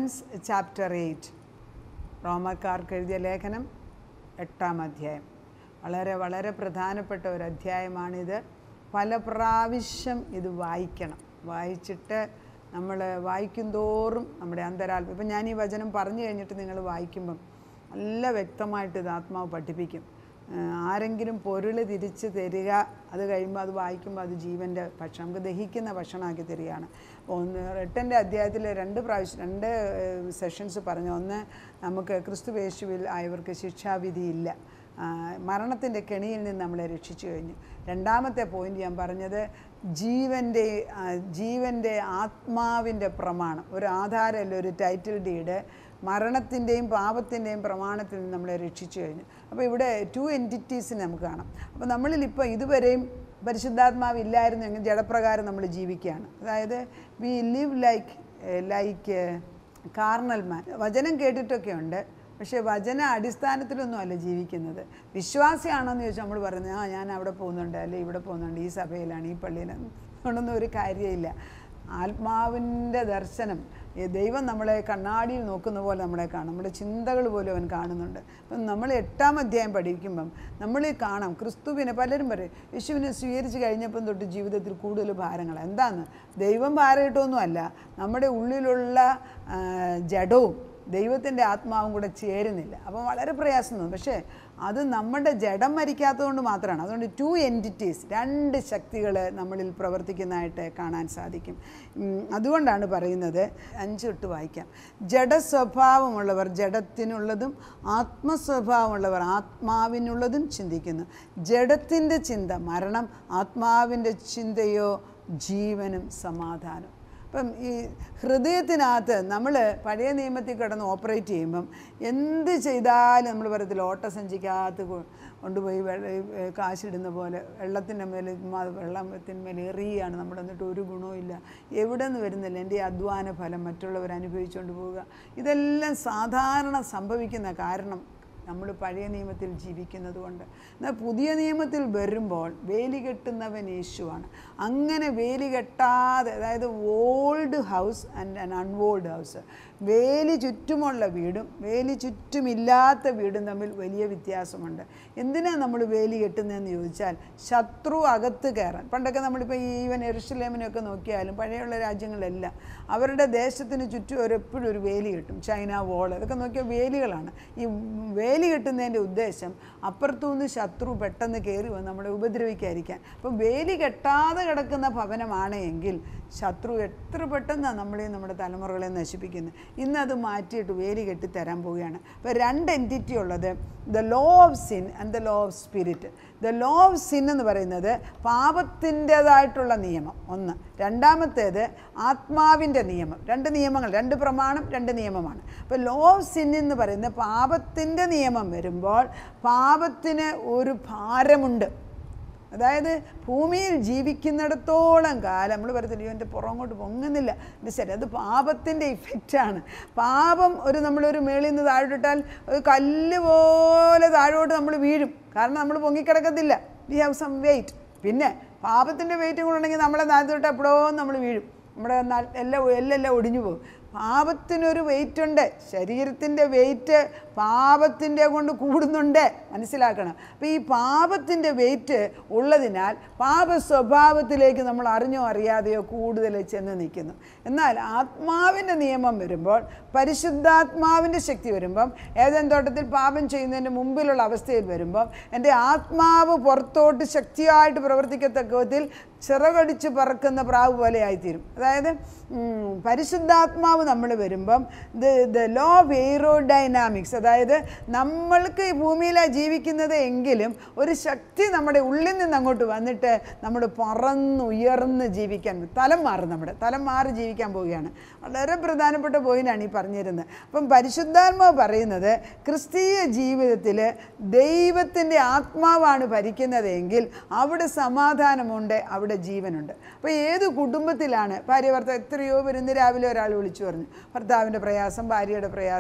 romance chapter eight റോമക്കാർക്ക് എഴുതിയ ലേഖനം എട്ടാം അധ്യായം വളരെ വളരെ പ്രധാനപ്പെട്ട ഒരു അധ്യായമാണിത് പല പ്രാവശ്യം ഇത് വായിക്കണം വായിച്ചിട്ട് നമ്മൾ വായിക്കും തോറും നമ്മുടെ അന്തരാത്മ ഇപ്പം ഞാൻ ഈ വചനം പറഞ്ഞു കഴിഞ്ഞിട്ട് നിങ്ങൾ വായിക്കുമ്പം നല്ല വ്യക്തമായിട്ട് ഇത് ആത്മാവ് പഠിപ്പിക്കും ഏഹ് ആരെങ്കിലും പൊരുൾ തിരിച്ച് തരിക അത് കഴിയുമ്പോൾ അത് വായിക്കുമ്പോൾ അത് ജീവൻ്റെ ഭക്ഷണം നമുക്ക് ദഹിക്കുന്ന ഭക്ഷണമാക്കി തരികയാണ് ഒന്ന് എട്ടിൻ്റെ അധ്യായത്തിൽ രണ്ട് പ്രാവശ്യം രണ്ട് സെഷൻസ് പറഞ്ഞു ഒന്ന് നമുക്ക് ക്രിസ്തു യേശുവിൽ ആയവർക്ക് ശിക്ഷാവിധിയില്ല മരണത്തിൻ്റെ കെണിയിൽ നിന്ന് നമ്മളെ രക്ഷിച്ചു കഴിഞ്ഞു രണ്ടാമത്തെ പോയിന്റ് ഞാൻ പറഞ്ഞത് ജീവൻ്റെ ആ, ജീവൻ്റെ ആത്മാവിൻ്റെ പ്രമാണം ഒരു ആധാരമല്ല ഒരു ടൈറ്റിൽ ഡീഡ് മരണത്തിൻ്റെയും പാപത്തിൻ്റെയും പ്രമാണത്തിൽ നിന്ന് നമ്മളെ രക്ഷിച്ചു കഴിഞ്ഞു അപ്പോൾ ഇവിടെ ടു എൻറ്റിറ്റീസിനെ നമുക്ക് കാണാം അപ്പോൾ നമ്മളിൽ ഇപ്പോൾ ഇതുവരെയും പരിശുദ്ധാത്മാവ് ഇല്ലായിരുന്നെങ്കിൽ ജഡപ്രകാരം നമ്മൾ ജീവിക്കുകയാണ് അതായത് we live like like carnal man വചനം കേട്ടിട്ടൊക്കെ ഉണ്ട് പക്ഷേ വചന അടിസ്ഥാനത്തിലൊന്നും അല്ല ജീവിക്കുന്നത് വിശ്വാസിയാണെന്ന് ചോദിച്ചാൽ നമ്മൾ പറയുന്നത് ആ ഞാൻ അവിടെ പോകുന്നുണ്ട് അല്ലെ ഇവിടെ പോകുന്നുണ്ട് ഈ സഭയിലാണ് ഈ പള്ളിയിലാണ് അതുകൊണ്ടൊന്നും ഒരു കാര്യമില്ല ആത്മാവിൻ്റെ ദർശനം ഈ ദൈവം നമ്മളെ കണ്ണാടിയിൽ നോക്കുന്ന പോലെ നമ്മളെ കാണും നമ്മുടെ ചിന്തകൾ പോലും അവൻ കാണുന്നുണ്ട് അപ്പം നമ്മൾ എട്ടാം അധ്യായം പഠിക്കുമ്പം നമ്മൾ കാണാം ക്രിസ്തുവിനെ പലരും പറയും യേശുവിനെ സ്വീകരിച്ച് കഴിഞ്ഞപ്പം തൊട്ട് ജീവിതത്തിൽ കൂടുതൽ ഭാരങ്ങൾ എന്താന്ന് ദൈവം ഭാരമായിട്ടൊന്നുമല്ല നമ്മുടെ ഉള്ളിലുള്ള ആ, ജഡവും ദൈവത്തിൻ്റെ ആത്മാവും കൂടെ ചേരുന്നില്ല അപ്പം വളരെ പ്രയാസം തോന്നും പക്ഷേ അത് നമ്മുടെ ജഡം മരിക്കാത്തതുകൊണ്ട് മാത്രമാണ് അതുകൊണ്ട് ടു എൻറ്റിറ്റീസ് രണ്ട് ശക്തികൾ നമ്മളിൽ പ്രവർത്തിക്കുന്നതായിട്ട് കാണാൻ സാധിക്കും ഉം, അതുകൊണ്ടാണ് പറയുന്നത് അഞ്ച് തൊട്ട് വായിക്കാം ജഡസ്വഭാവമുള്ളവർ ജഡത്തിനുള്ളതും ആത്മസ്വഭാവമുള്ളവർ ആത്മാവിനുള്ളതും ചിന്തിക്കുന്നു ജഡത്തിൻ്റെ ചിന്ത മരണം ആത്മാവിൻ്റെ ചിന്തയോ ജീവനും സമാധാനം അപ്പം ഈ ഹൃദയത്തിനകത്ത് നമ്മൾ പഴയ നിയമത്തിൽ കിടന്ന് ഓപ്പറേറ്റ് ചെയ്യുമ്പം എന്ത് ചെയ്താലും നമ്മൾ പറയത്തില്ല ഓട്ടസഞ്ചിക്കകത്ത് കൊ- കൊണ്ടുപോയി വെള്ള ഏ, കാശിടുന്ന പോലെ വെള്ളത്തിൻ്റെ മേൽ ഉമ്മാ വെള്ളത്തിന്മേൽ എറിയുകയാണ് നമ്മുടെ എന്നിട്ട് ഒരു ഗുണവും ഇല്ല എവിടെ നിന്ന് വരുന്നില്ല എൻ്റെ ഈ അധ്വാന ഫലം മറ്റുള്ളവർ അനുഭവിച്ചുകൊണ്ട് പോവുക ഇതെല്ലാം സാധാരണ സംഭവിക്കുന്ന കാരണം നമ്മൾ പഴയ നിയമത്തിൽ ജീവിക്കുന്നത് കൊണ്ട് എന്നാൽ പുതിയ നിയമത്തിൽ വരുമ്പോൾ വേലി കെട്ടുന്നവൻ യേശുവാണ് അങ്ങനെ വേലി കെട്ടാതെ അതായത് old house and an unwalled house വേലി ചുറ്റുമുള്ള വീടും വേലി ചുറ്റുമില്ലാത്ത വീടും തമ്മിൽ വലിയ വ്യത്യാസമുണ്ട് എന്തിനാണ് നമ്മൾ വേലി കെട്ടുന്നതെന്ന് ചോദിച്ചാൽ ശത്രു അകത്ത് കയറാൻ പണ്ടൊക്കെ നമ്മളിപ്പോൾ ഈവൻ എറുഷലേമിനൊക്കെ നോക്കിയാലും പഴയുള്ള രാജ്യങ്ങളെല്ലാം അവരുടെ ദേശത്തിന് ചുറ്റും ഒരു എപ്പോഴും ഒരു വേലി കെട്ടും ചൈന വോൾ ഇതൊക്കെ നോക്കിയാൽ വേലികളാണ് ഈ വേലി കെട്ടുന്നതിൻ്റെ ഉദ്ദേശം അപ്പുറത്തുനിന്ന് ശത്രു പെട്ടെന്ന് കയറി വന്ന് നമ്മളെ ഉപദ്രവിക്കാതിരിക്കാൻ അപ്പം വേലി കെട്ടാതെ കിടക്കുന്ന ഭവനമാണ് എങ്കിൽ ശത്രു എത്ര പെട്ടെന്നാണ് നമ്മളെയും നമ്മുടെ തലമുറകളെ നശിപ്പിക്കുന്നത് ഇന്ന് അത് മാറ്റിയിട്ട് വേലി കെട്ടി തരാൻ പോവുകയാണ് അപ്പോൾ രണ്ട് എൻറ്റിറ്റി ഉള്ളത് the law of sin and the law of spirit the law of sin എന്ന് പറയുന്നത് പാപത്തിൻ്റെതായിട്ടുള്ള നിയമം ഒന്ന് രണ്ടാമത്തേത് ആത്മാവിൻ്റെ നിയമം രണ്ട് നിയമങ്ങൾ രണ്ട് പ്രമാണം രണ്ട് നിയമമാണ് അപ്പോൾ ലോ ഓഫ് സിൻ എന്ന് പറയുന്നത് പാപത്തിൻ്റെ നിയമം വരുമ്പോൾ പാപത്തിന് ഒരു ഭാരമുണ്ട് അതായത് ഭൂമിയിൽ ജീവിക്കുന്നിടത്തോളം കാലം നമ്മൾ പറയത്തില്ല എൻ്റെ പുറങ്ങോട്ട് പൊങ്ങുന്നില്ല ഇത് ശരി അത് പാപത്തിൻ്റെ ഇഫക്റ്റാണ് പാപം ഒരു നമ്മളൊരു മേളിൽ നിന്ന് താഴോട്ടിട്ടാൽ ഒരു കല്ല് പോലെ താഴോട്ട് നമ്മൾ വീഴും കാരണം നമ്മൾ പൊങ്ങിക്കിടക്കത്തില്ല വി ഹാവ് സം വെയിറ്റ് പിന്നെ പാപത്തിൻ്റെ വെയിറ്റും കൂടെ ഉണ്ടെങ്കിൽ നമ്മളെ താഴത്തോട്ട് എപ്പോഴോ നമ്മൾ വീഴും നമ്മുടെ ന- എല്ലാം എല്ലാം ഒടിഞ്ഞു പോകും പാപത്തിനൊരു വെയിറ്റ് ഉണ്ട് ശരീരത്തിൻ്റെ വെയിറ്റ് പാപത്തിൻ്റെ കൊണ്ട് കൂടുന്നുണ്ട് മനസ്സിലാക്കണം അപ്പോൾ ഈ പാപത്തിൻ്റെ വെയിറ്റ് ഉള്ളതിനാൽ പാപ സ്വഭാവത്തിലേക്ക് നമ്മൾ അറിഞ്ഞോ അറിയാതെയോ കൂടുതൽ ചെന്ന് നിൽക്കുന്നു എന്നാൽ ആത്മാവിൻ്റെ നിയമം വരുമ്പോൾ പരിശുദ്ധാത്മാവിൻ്റെ ശക്തി വരുമ്പം ഏതെങ്കിലും തോട്ടത്തിൽ പാപം ചെയ്യുന്നതിന് മുമ്പിലുള്ള അവസ്ഥയിൽ വരുമ്പം എൻ്റെ ആത്മാവ് പുറത്തോട്ട് ശക്തിയായിട്ട് പ്രവർത്തിക്കത്തക്ക വിധത്തിൽ ചിറകടിച്ച് പറക്കുന്ന പ്രാവ് പോലെ ആയിത്തീരും അതായത് ഉം, പരിശുദ്ധാത്മാവ് നമ്മൾ വരുമ്പം the the law of aerodynamics അതായത് നമ്മൾക്ക് ഈ ഭൂമിയിലാണ് ജീവിക്കുന്നത് എങ്കിലും ഒരു ശക്തി നമ്മുടെ ഉള്ളിൽ നിന്ന് അങ്ങോട്ട് വന്നിട്ട് നമ്മൾ പറന്നുയർന്ന് ജീവിക്കാൻ തലം മാറും നമ്മുടെ തലം മാറി ജീവിക്കാൻ പോവുകയാണ് വളരെ പ്രധാനപ്പെട്ട പോയിന്റാണ് ഈ പറഞ്ഞിരുന്നത് അപ്പം പരിശുദ്ധാത്മാവ് പറയുന്നത് ക്രിസ്തീയ ജീവിതത്തിൽ ദൈവത്തിൻ്റെ ആത്മാവാണ് ഭരിക്കുന്നതെങ്കിൽ അവിടെ സമാധാനമുണ്ട് അവിടെ ജീവനുണ്ട് അപ്പോൾ ഏത് കുടുംബത്തിലാണ് ഭാര്യ ഭർത്താവ് എത്രയോ പേര് ഇന്ന് രാവിലെ ഒരാൾ വിളിച്ചു പറഞ്ഞു ഭർത്താവിൻ്റെ പ്രയാസം ഭാര്യയുടെ പ്രയാസം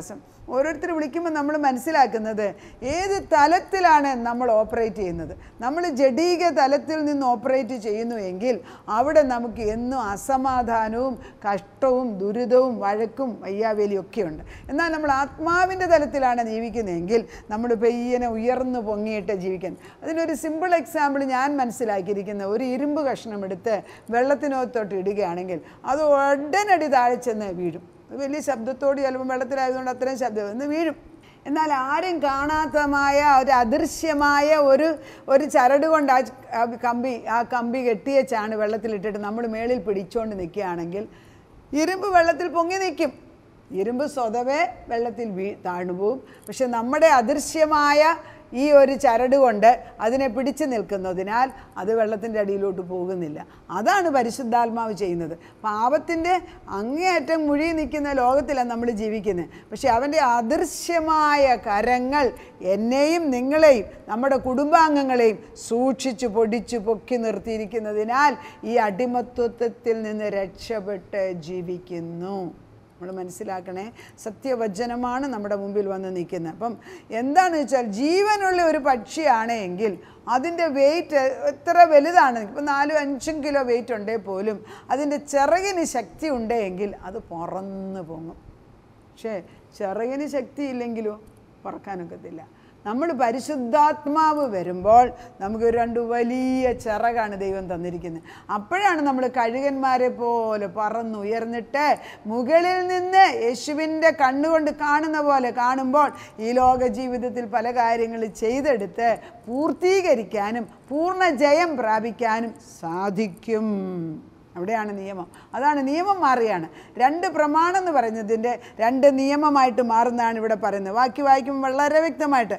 ഓരോരുത്തർ വിളിക്കുമ്പോൾ നമ്മൾ മനസ്സിലാക്കുന്നത് ഏത് തലത്തിലാണ് നമ്മൾ ഓപ്പറേറ്റ് ചെയ്യുന്നത് നമ്മൾ ജഡീക തലത്തിൽ നിന്ന് ഓപ്പറേറ്റ് ചെയ്യുന്നു എങ്കിൽ അവിടെ നമുക്ക് എന്നും അസമാധാനവും കഷ്ടവും ദുരിതവും വഴക്കും വയ്യാവേലിയും ഒക്കെ ഉണ്ട് എന്നാൽ നമ്മൾ ആത്മാവിൻ്റെ തലത്തിലാണ് ജീവിക്കുന്നതെങ്കിൽ നമ്മൾ പെയ്യനെ ഉയർന്നു പൊങ്ങിയിട്ട് ജീവിക്കാൻ അതിനൊരു സിമ്പിൾ എക്സാമ്പിൾ ഞാൻ മനസ്സിലാക്കിയിരിക്കുന്ന ഒരു ഇരുമ്പ് കഷ്ണം എടുത്ത് വെള്ളത്തിനകത്തോട്ട് ഇടുകയാണെങ്കിൽ അത് ഉടനടി താഴെ ചെന്ന് വീഴും അത് വലിയ ശബ്ദത്തോട് ചിലപ്പോൾ വെള്ളത്തിലായതുകൊണ്ട് അത്രയും ശബ്ദം ഒന്ന് വീഴും എന്നാൽ ആരും കാണാത്തമായ ഒരു അദൃശ്യമായ ഒരു ഒരു ചരട് കൊണ്ട് ആ ച- ആ കമ്പി ആ കമ്പി കെട്ടിയച്ചാണ് വെള്ളത്തിലിട്ടിട്ട് നമ്മൾ മേളിൽ പിടിച്ചുകൊണ്ട് നിൽക്കുകയാണെങ്കിൽ ഇരുമ്പ് വെള്ളത്തിൽ പൊങ്ങി നിൽക്കും ഇരുമ്പ് സ്വതവേ വെള്ളത്തിൽ വീ താഴ്ന്നു പോവും പക്ഷെ നമ്മുടെ അദൃശ്യമായ ഈ ഒരു ചരട് കൊണ്ട് അതിനെ പിടിച്ചു നിൽക്കുന്നതിനാൽ അത് വെള്ളത്തിൻ്റെ അടിയിലോട്ട് പോകുന്നില്ല അതാണ് പരിശുദ്ധാത്മാവ് ചെയ്യുന്നത് പാപത്തിൻ്റെ അങ്ങേയറ്റം മുഴി നിൽക്കുന്ന ലോകത്തിലാണ് നമ്മൾ ജീവിക്കുന്നത് പക്ഷെ അവൻ്റെ അദൃശ്യമായ കരങ്ങൾ എന്നെയും നിങ്ങളെയും നമ്മുടെ കുടുംബാംഗങ്ങളെയും സൂക്ഷിച്ചു പൊടിച്ചു പൊക്കി നിർത്തിയിരിക്കുന്നതിനാൽ ഈ അടിമത്വത്തിൽ നിന്ന് രക്ഷപ്പെട്ട് ജീവിക്കുന്നു നമ്മൾ മനസ്സിലാക്കണേ സത്യവചനമാണ് നമ്മുടെ മുമ്പിൽ വന്ന് നിൽക്കുന്നത് അപ്പം എന്താണെന്ന് വെച്ചാൽ ജീവനുള്ള ഒരു പക്ഷിയാണ് എങ്കിൽ അതിൻ്റെ വെയിറ്റ് എത്ര വലുതാണ് ഇപ്പം നാലും അഞ്ചും കിലോ വെയിറ്റ് ഉണ്ടെങ്കിൽ പോലും അതിൻ്റെ ചിറകിന് ശക്തി ഉണ്ടെങ്കിൽ അത് പറന്ന് പൊങ്ങും പക്ഷേ ചിറകിന് ശക്തി ഇല്ലെങ്കിലോ പറക്കാനൊക്കത്തില്ല നമ്മൾ പരിശുദ്ധാത്മാവ് വരുമ്പോൾ നമുക്ക് ഒരു രണ്ട് വലിയ ചിറകാണ് ദൈവം തന്നിരിക്കുന്നത് അപ്പോഴാണ് നമ്മൾ കഴുകന്മാരെ പോലെ പറന്നുയർന്നിട്ട് മുകളിൽ നിന്ന് യേശുവിൻ്റെ കണ്ണുകൊണ്ട് കാണുന്ന പോലെ കാണുമ്പോൾ ഈ ലോക ജീവിതത്തിൽ പല കാര്യങ്ങൾ ചെയ്തെടുത്ത് പൂർത്തീകരിക്കാനും പൂർണ്ണ ജയം പ്രാപിക്കാനും സാധിക്കും അവിടെയാണ് നിയമം അതാണ് നിയമം മാറിയാണ് രണ്ട് പ്രമാണം എന്ന് പറയുന്നതിൻ്റെ രണ്ട് നിയമമായിട്ട് മാറുന്നതാണ് ഇവിടെ പറയുന്നത് ബാക്കി വായിക്കുമ്പോൾ വളരെ വ്യക്തമായിട്ട്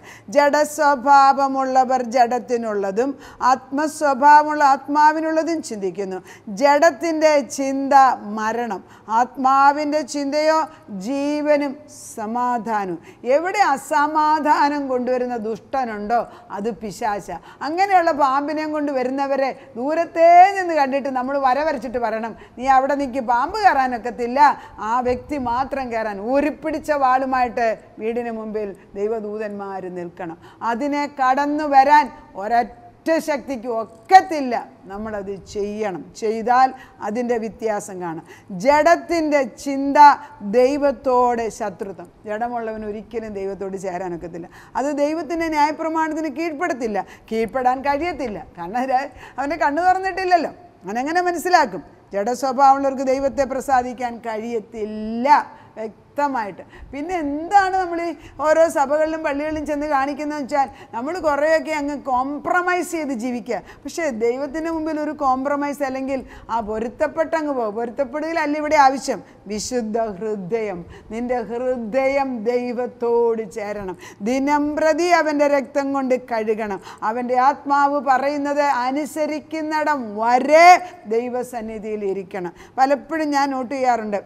ജഡസ്വഭാവമുള്ളവർ ജഡത്തിനുള്ളതും ആത്മസ്വഭാവമുള്ള ആത്മാവിനുള്ളതും ചിന്തിക്കുന്നു ജഡത്തിൻ്റെ ചിന്ത മരണം ആത്മാവിൻ്റെ ചിന്തയോ ജീവനും സമാധാനവും എവിടെ അസമാധാനം കൊണ്ടുവരുന്ന ദുഷ്ടനുണ്ടോ അത് പിശാച അങ്ങനെയുള്ള പാമ്പിനെയും കൊണ്ട് വരുന്നവരെ ദൂരത്തേ നിന്ന് കണ്ടിട്ട് നമ്മൾ വര വരച്ചിട്ട് പറയണം നീ അവിടെ നിൽക്കി പാമ്പ് കയറാനൊക്കത്തില്ല ആ വ്യക്തി മാത്രം കയറാൻ ഊരിപ്പിടിച്ച വാളുമായിട്ട് വീടിന് മുമ്പിൽ ദൈവദൂതന്മാർ നിൽക്കണം അതിനെ കടന്നു വരാൻ ഒരൊറ്റ ശക്തിക്ക് ഒക്കത്തില്ല നമ്മളത് ചെയ്യണം ചെയ്താൽ അതിൻ്റെ വ്യത്യാസം കാണാം ജഡത്തിൻ്റെ ചിന്ത ദൈവത്തോട് ശത്രുത്വം ജഡമുള്ളവൻ ഒരിക്കലും ദൈവത്തോട് ചേരാനൊക്കത്തില്ല അത് ദൈവത്തിൻ്റെ ന്യായപ്രമാണത്തിന് കീഴ്പ്പെടുത്തില്ല കീഴ്പ്പെടാൻ കഴിയത്തില്ല കാരണം ഇത് അവനെ കണ്ണു തുറന്നിട്ടില്ലല്ലോ അവനെങ്ങനെ മനസ്സിലാക്കും ജഡസ്വഭാവമുള്ളവർക്ക് ദൈവത്തെ പ്രസാദിക്കാൻ കഴിയത്തില്ല വ്യക്തമായിട്ട് പിന്നെ എന്താണ് നമ്മൾ ഈ ഓരോ സഭകളിലും പള്ളികളിലും ചെന്ന് കാണിക്കുന്നതെന്ന് വെച്ചാൽ നമ്മൾ കുറേയൊക്കെ അങ്ങ് കോംപ്രമൈസ് ചെയ്ത് ജീവിക്കുക പക്ഷേ ദൈവത്തിന് മുമ്പിൽ ഒരു കോംപ്രമൈസ് അല്ലെങ്കിൽ ആ പൊരുത്തപ്പെട്ട അങ്ങ് പോകും പൊരുത്തപ്പെടുകയല്ല ഇവിടെ ആവശ്യം വിശുദ്ധ ഹൃദയം നിൻ്റെ ഹൃദയം ദൈവത്തോട് ചേരണം ദിനം പ്രതി അവൻ്റെ രക്തം കൊണ്ട് കഴുകണം അവൻ്റെ ആത്മാവ് പറയുന്നത് അനുസരിക്കുന്നിടം വരെ ദൈവസന്നിധിയിൽ ഇരിക്കണം പലപ്പോഴും ഞാൻ നോട്ട് ചെയ്യാറുണ്ട്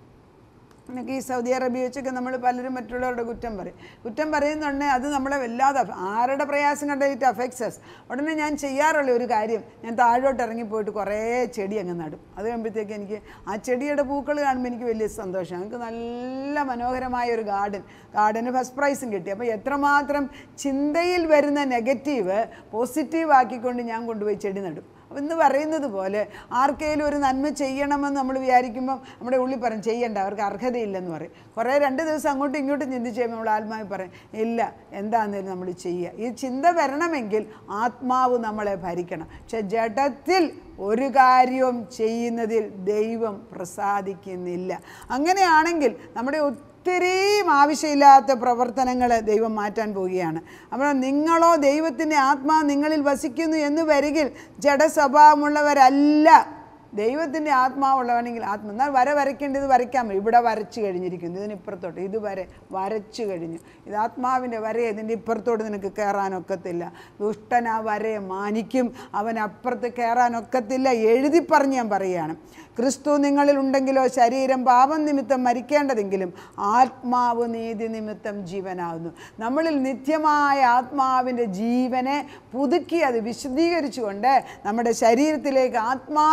എനിക്ക് ഈ സൗദി അറേബ്യ വെച്ചൊക്കെ നമ്മൾ പലരും മറ്റുള്ളവരുടെ കുറ്റം പറയും കുറ്റം പറയുന്നുണ്ടെങ്കിൽ അത് നമ്മളെ വല്ലാതെ അഫ- ആരുടെ പ്രയാസം കണ്ട ഇറ്റ് അഫക്ട്സസ് ഉടനെ ഞാൻ ചെയ്യാറുള്ള ഒരു കാര്യം ഞാൻ താഴോട്ട് ഇറങ്ങിപ്പോയിട്ട് കുറേ ചെടി അങ്ങ് നടും അത് കഴിയുമ്പോഴത്തേക്ക് എനിക്ക് ആ ചെടിയുടെ പൂക്കൾ കാണുമ്പോൾ എനിക്ക് വലിയ സന്തോഷം എനിക്ക് നല്ല മനോഹരമായ ഒരു ഗാർഡൻ ഗാർഡന് ഫസ്റ്റ് പ്രൈസും കിട്ടി അപ്പോൾ എത്രമാത്രം ചിന്തയിൽ വരുന്ന നെഗറ്റീവ് പോസിറ്റീവ് ആക്കിക്കൊണ്ട് ഞാൻ കൊണ്ടുപോയി ചെടി നടും അപ്പം ഇന്ന് പറയുന്നത് പോലെ ആർക്കെങ്കിലും ഒരു നന്മ ചെയ്യണമെന്ന് നമ്മൾ വിചാരിക്കുമ്പം നമ്മുടെ ഉള്ളിൽ പറയും ചെയ്യണ്ട അവർക്ക് അർഹതയില്ലെന്ന് പറയും കുറേ രണ്ട് ദിവസം അങ്ങോട്ടും ഇങ്ങോട്ടും ചിന്തിച്ച് കഴിയുമ്പോൾ നമ്മൾ ആത്മാവിൽ പറയും ഇല്ല എന്താണെന്നേലും നമ്മൾ ചെയ്യുക ഈ ചിന്ത വരണമെങ്കിൽ ആത്മാവ് നമ്മളെ ഭരിക്കണം പക്ഷെ ജഡത്തിൽ ഒരു കാര്യവും ചെയ്യുന്നതിൽ ദൈവം പ്രസാദിക്കുന്നില്ല അങ്ങനെയാണെങ്കിൽ നമ്മുടെ ഒത്തിരിയും ആവശ്യമില്ലാത്ത പ്രവർത്തനങ്ങൾ ദൈവം മാറ്റാൻ പോവുകയാണ് അപ്പോൾ നിങ്ങളോ ദൈവത്തിൻ്റെ ആത്മാ നിങ്ങളിൽ വസിക്കുന്നു എന്ന് വരികിൽ ജഡസ്വഭാവമുള്ളവരല്ല ദൈവത്തിൻ്റെ ആത്മാവുള്ളവനെങ്കിൽ ആത്മ എന്നാൽ വര വരയ്ക്കേണ്ടത് വരയ്ക്കാൻ പറ്റും ഇവിടെ വരച്ചു കഴിഞ്ഞിരിക്കുന്നു ഇതിന് ഇപ്പുറത്തോട്ട് ഇത് വരെ വരച്ചു കഴിഞ്ഞു ഇത് ആത്മാവിൻ്റെ വര ഇതിൻ്റെ ഇപ്പുറത്തോട്ട് നിനക്ക് കയറാനൊക്കത്തില്ല ദുഷ്ടൻ ആ വരയെ മാനിക്കും അവൻ അപ്പുറത്ത് കയറാനൊക്കത്തില്ല എഴുതി പറഞ്ഞ് ഞാൻ പറയുകയാണ് ക്രിസ്തു നിങ്ങളിൽ ഉണ്ടെങ്കിലോ ശരീരം പാപം നിമിത്തം മരിക്കേണ്ടതെങ്കിലും ആത്മാവ് നീതി നിമിത്തം ജീവനാകുന്നു നമ്മളിൽ നിത്യമായ ആത്മാവിൻ്റെ ജീവനെ പുതുക്കി അത് വിശദീകരിച്ചുകൊണ്ട് നമ്മുടെ ശരീരത്തിലേക്ക് ആത്മാവിൽ നിന്ന്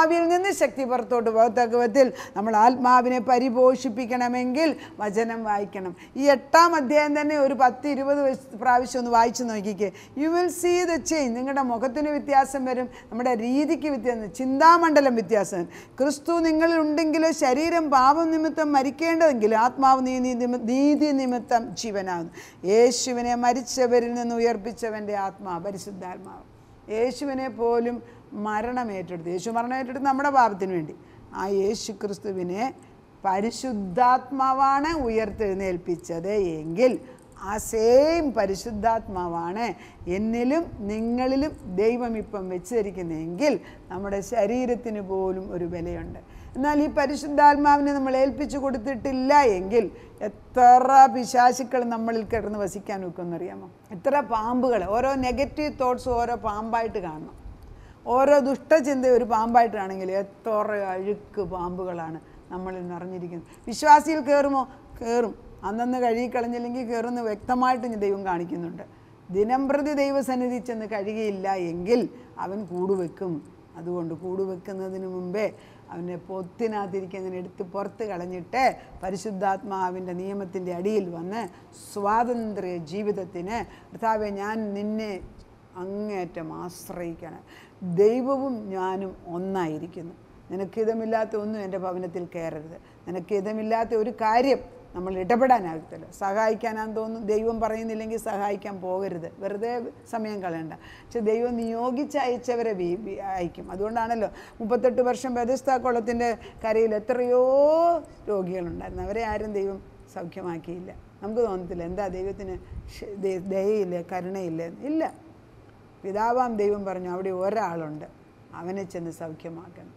ശക്തി പുറത്തോട്ട് പോകത്തക്ക വിധത്തിൽ നമ്മൾ ആത്മാവിനെ പരിപോഷിപ്പിക്കണമെങ്കിൽ വചനം വായിക്കണം ഈ എട്ടാം അധ്യായം തന്നെ ഒരു പത്ത് ഇരുപത് വയസ്സ് പ്രാവശ്യം ഒന്ന് വായിച്ചു നോക്കിക്കേ you will see the change നിങ്ങളുടെ മുഖത്തിന് വ്യത്യാസം വരും നമ്മുടെ രീതിക്ക് വ്യത്യാസം ചിന്താമണ്ഡലം വ്യത്യാസം ക്രിസ്തു നിങ്ങളിൽ ഉണ്ടെങ്കിൽ ശരീരം പാപം നിമിത്തം മരിക്കേണ്ടതെങ്കിൽ ആത്മാവ് നീതി നിമി- നീതി നിമിത്തം ജീവനാകുന്നു യേശുവിനെ മരിച്ചവരിൽ നിന്ന് ഉയർപ്പിച്ചവൻ്റെ ആത്മാ പരിശുദ്ധാത്മാവ് യേശുവിനെ പോലും മരണം ഏറ്റെടുത്തു യേശു മരണം ഏറ്റെടുത്ത് നമ്മുടെ പാപത്തിന് വേണ്ടി ആ യേശു ക്രിസ്തുവിനെ പരിശുദ്ധാത്മാവാണ് ഉയർത്തെഴുന്നേൽപ്പിച്ചത് എങ്കിൽ ആ സെയിം പരിശുദ്ധാത്മാവാണ് എന്നിലും നിങ്ങളിലും ദൈവം ഇപ്പം വെച്ചിരിക്കുന്നതെങ്കിൽ നമ്മുടെ ശരീരത്തിന് പോലും ഒരു വിലയുണ്ട് എന്നാൽ ഈ പരിശുദ്ധാത്മാവിനെ നമ്മൾ ഏൽപ്പിച്ചു കൊടുത്തിട്ടില്ല എങ്കിൽ എത്ര പിശാശുക്കൾ നമ്മളിൽ കിടന്ന് വസിക്കാൻ വെക്കുമെന്നറിയാമോ എത്ര പാമ്പുകൾ ഓരോ നെഗറ്റീവ് തോട്ട്സ് ഓരോ പാമ്പായിട്ട് കാണണം ഓരോ ദുഷ്ടചിന്ത ഒരു പാമ്പായിട്ടാണെങ്കിൽ എത്ര അഴുക്ക് പാമ്പുകളാണ് നമ്മളിൽ നിറഞ്ഞിരിക്കുന്നത് വിശ്വാസിയിൽ കയറുമോ കയറും അന്നന്ന് കഴുകിക്കളഞ്ഞില്ലെങ്കിൽ കയറുന്ന വ്യക്തമായിട്ട് ഇനി ദൈവം കാണിക്കുന്നുണ്ട് ദിനം പ്രതി ദൈവസന്നിധി ചെന്ന് കഴുകിയില്ല എങ്കിൽ അവൻ കൂടുവെക്കും അതുകൊണ്ട് കൂടുവെക്കുന്നതിന് മുമ്പേ അവനെ പൊത്തിനകത്തിരിക്കുന്നതിന് എടുത്ത് പുറത്ത് കളഞ്ഞിട്ട് പരിശുദ്ധാത്മാവിൻ്റെ നിയമത്തിൻ്റെ അടിയിൽ വന്ന് സ്വാതന്ത്ര്യ ജീവിതത്തിന് കർത്താവെ ഞാൻ നിന്നെ അങ്ങേറ്റം ആശ്രയിക്കണം ദൈവവും ഞാനും ഒന്നായിരിക്കുന്നു നിനക്ക് ഇതമില്ലാത്ത ഒന്നും എൻ്റെ ഭവനത്തിൽ കയറരുത് നിനക്ക് ഇതമില്ലാത്ത ഒരു കാര്യം നമ്മൾ ഇടപെടാനാകത്തില്ല സഹായിക്കാനാന്ന് തോന്നുന്നു ദൈവം പറയുന്നില്ലെങ്കിൽ സഹായിക്കാൻ പോകരുത് വെറുതെ സമയം കളയണ്ട പക്ഷെ ദൈവം നിയോഗിച്ച് അയച്ചവരെ വി വി- അയക്കും അതുകൊണ്ടാണല്ലോ മുപ്പത്തെട്ട് വർഷം ബദസ്ത കുളത്തിൻ്റെ കരയിൽ എത്രയോ രോഗികളുണ്ടായിരുന്നു അവരെ ആരും ദൈവം സൗഖ്യമാക്കിയില്ല നമുക്ക് തോന്നത്തില്ല എന്താ ദൈവത്തിന് ക്ഷ- ദേ- ദയയില്ലേ കരുണയില്ലേ ഇല്ല പിതാവാം ദൈവം പറഞ്ഞു അവിടെ ഒരാളുണ്ട് അവനെ ചെന്ന് സൗഖ്യമാക്കണം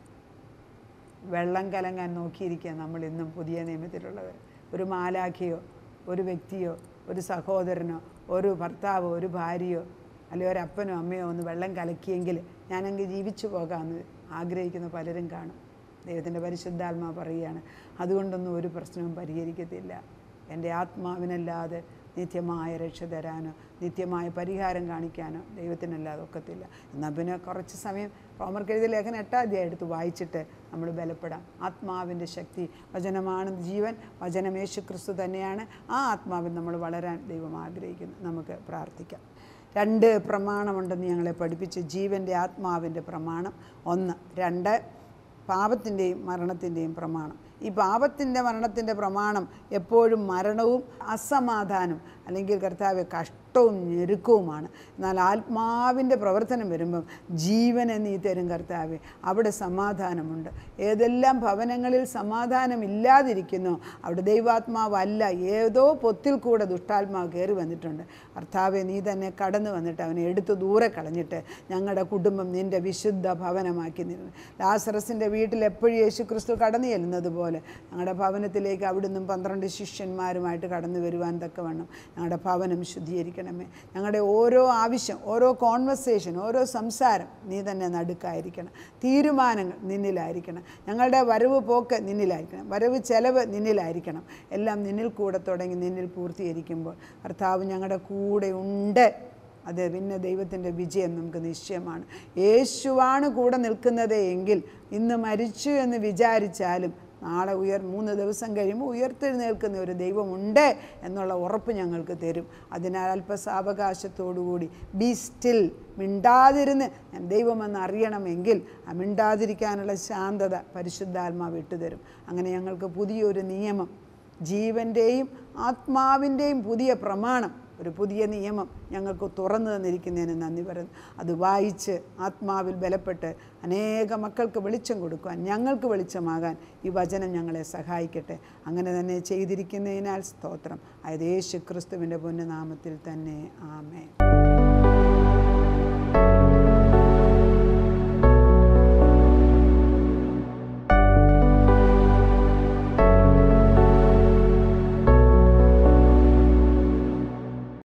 വെള്ളം കലങ്ങാൻ നോക്കിയിരിക്കുക നമ്മൾ ഇന്നും പുതിയ നിയമത്തിലുള്ളവർ ഒരു മാലാഖയോ ഒരു വ്യക്തിയോ ഒരു സഹോദരനോ ഒരു ഭർത്താവോ ഒരു ഭാര്യയോ അല്ലെങ്കിൽ ഒരു അപ്പനോ അമ്മയോ ഒന്ന് വെള്ളം കലക്കിയെങ്കിൽ ഞാനങ്ങ് ജീവിച്ചു പോകാമെന്ന് ആഗ്രഹിക്കുന്ന പലരും കാണും ദൈവത്തിൻ്റെ പരിശുദ്ധാത്മാ പറയുകയാണ് അതുകൊണ്ടൊന്നും ഒരു പ്രശ്നവും പരിഹരിക്കത്തില്ല എൻ്റെ ആത്മാവിനല്ലാതെ നിത്യമായ രക്ഷ തരാനോ നിത്യമായ പരിഹാരം കാണിക്കാനോ ദൈവത്തിനല്ലാതെ ഒക്കത്തില്ല എന്നാൽ പിന്നെ കുറച്ച് സമയം റോമർക്ക് എഴുതിയ ലേഖനം എട്ടാം അധ്യായം എടുത്ത് വായിച്ചിട്ട് നമ്മൾ ബലപ്പെടാം ആത്മാവിൻ്റെ ശക്തി വചനമാണ് ജീവൻ വചനം യേശു ക്രിസ്തു തന്നെയാണ് ആ ആത്മാവിൽ നമ്മൾ വളരാൻ ദൈവം ആഗ്രഹിക്കുന്നു നമുക്ക് പ്രാർത്ഥിക്കാം രണ്ട് പ്രമാണമുണ്ടെന്ന് ഞങ്ങളെ പഠിപ്പിച്ച് ജീവൻ്റെ ആത്മാവിൻ്റെ പ്രമാണം ഒന്ന് രണ്ട് പാപത്തിൻ്റെയും മരണത്തിൻ്റെയും പ്രമാണം ഈ പാപത്തിൻ്റെ മരണത്തിൻ്റെ പ്രമാണം എപ്പോഴും മരണവും അസമാധാനം അല്ലെങ്കിൽ കർത്താവ് കഷ്ടവും ഞെരുക്കവുമാണ് എന്നാൽ ആത്മാവിൻ്റെ പ്രവർത്തനം വരുമ്പം ജീവനെ നീ തരും കർത്താവെ അവിടെ സമാധാനമുണ്ട് ഏതെല്ലാം ഭവനങ്ങളിൽ സമാധാനം ഇല്ലാതിരിക്കുന്നു അവിടെ ദൈവാത്മാവല്ല ഏതോ പൊത്തിൽ കൂടെ ദുഷ്ടാത്മാവ് കയറി വന്നിട്ടുണ്ട് കർത്താവെ നീ തന്നെ കടന്നു വന്നിട്ട് അവനെ എടുത്ത് ദൂരെ കളഞ്ഞിട്ട് ഞങ്ങളുടെ കുടുംബം നിൻ്റെ വിശുദ്ധ ഭവനമാക്കി നിന്നു ലാസറസിൻ്റെ വീട്ടിൽ എപ്പോഴും യേശു ക്രിസ്തു കടന്നു ചെല്ലുന്നത് പോലെ ഞങ്ങളുടെ ഭവനത്തിലേക്ക് അവിടുന്ന് പന്ത്രണ്ട് ശിഷ്യന്മാരുമായിട്ട് കടന്നു വരുവാൻ തക്കവണ്ണം ഞങ്ങളുടെ ഭവനം ശുദ്ധീകരിക്കണമേ ഞങ്ങളുടെ ഓരോ ആവശ്യം ഓരോ കോൺവെർസേഷൻ ഓരോ സംസാരം നീ തന്നെ നടുക്കായിരിക്കണം തീരുമാനങ്ങൾ നിന്നിലായിരിക്കണം ഞങ്ങളുടെ വരവ് പോക്ക് നിന്നിലായിരിക്കണം വരവ് ചെലവ് നിന്നിലായിരിക്കണം എല്ലാം നിന്നിൽ കൂടെ തുടങ്ങി നിന്നിൽ പൂർത്തീകരിക്കുമ്പോൾ കർത്താവ് ഞങ്ങളുടെ കൂടെ ഉണ്ട് അത് പിന്നെ ദൈവത്തിൻ്റെ വിജയം നമുക്ക് നിശ്ചയമാണ് യേശുവാണ് കൂടെ നിൽക്കുന്നത് എങ്കിൽ ഇന്ന് മരിച്ചു എന്ന് വിചാരിച്ചാലും നാളെ ഉയർ മൂന്ന് ദിവസം കഴിയുമ്പോൾ ഉയർത്തെഴുന്നേൽക്കുന്ന ഒരു ദൈവമുണ്ട് എന്നുള്ള ഉറപ്പ് ഞങ്ങൾക്ക് തരും അതിനാൽ അല്പസാവകാശത്തോടുകൂടി ബി സ്റ്റിൽ മിണ്ടാതിരുന്ന് ഞാൻ ദൈവമെന്ന് അറിയണമെങ്കിൽ ആ മിണ്ടാതിരിക്കാനുള്ള ശാന്തത പരിശുദ്ധാത്മാവ് ഇട്ടുതരും അങ്ങനെ ഞങ്ങൾക്ക് പുതിയൊരു നിയമം ജീവൻ്റെയും ആത്മാവിൻ്റെയും പുതിയ പ്രമാണം ഒരു പുതിയ നിയമം ഞങ്ങൾക്ക് തുറന്നു തന്നിരിക്കുന്നതിന് നന്ദി പറയുന്നു അത് വായിച്ച് ആത്മാവിൽ ബലപ്പെട്ട് അനേക മക്കൾക്ക് വെളിച്ചം കൊടുക്കുവാൻ ഞങ്ങൾക്ക് വെളിച്ചമാകാൻ ഈ വചനം ഞങ്ങളെ സഹായിക്കട്ടെ അങ്ങനെ തന്നെ ചെയ്തിരിക്കുന്നതിനാൽ സ്തോത്രം അതായത് യേശു ക്രിസ്തുവിൻ്റെ പൊന്നുനാമത്തിൽ തന്നെ ആമേ